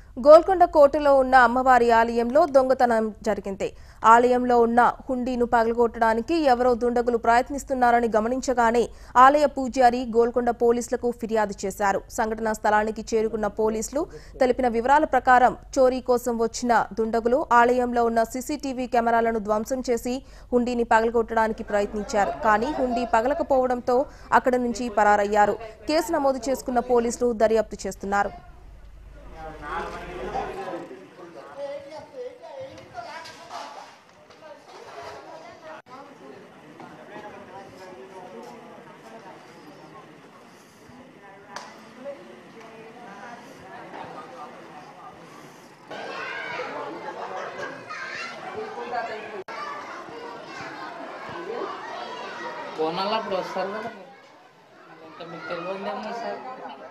గోల్కొండ కోటలో ఉన్న అమ్మవారి ఆలయంలో దొంగతనం జరిగింది ఆలయంలో ఉన్న హుండీను పగలగొట్టడానికి ఎవరో దుండగులు ప్రయత్నిస్తున్నారని గమనించగానే ఆలయ పూజారి గోల్కొండ పోలీసులకు ఫిర్యాదు చేశారు సంఘటనా స్థలానికి చేరుకున్న పోలీసులు తెలిపిన వివరాల ప్రకారం చోరీ కోసం వచ్చిన దుండగులు ఆలయంలో ఉన్న సీసీటీవీ కెమెరాలను ధ్వంసం చేసి హుండీని పగలగొట్టడానికి ప్రయత్నించారు కానీ హుండీ పగలకపోవడంతో అక్కడి నుంచి పరారయ్యారు కేసు నమోదు చేసుకున్న పోలీసులు దర్యాప్తు చేస్తున్నారు బోనాలు అప్పుడు వస్తారు కదా మీరు. ఇంకా మీకు తెలియదేమో సార్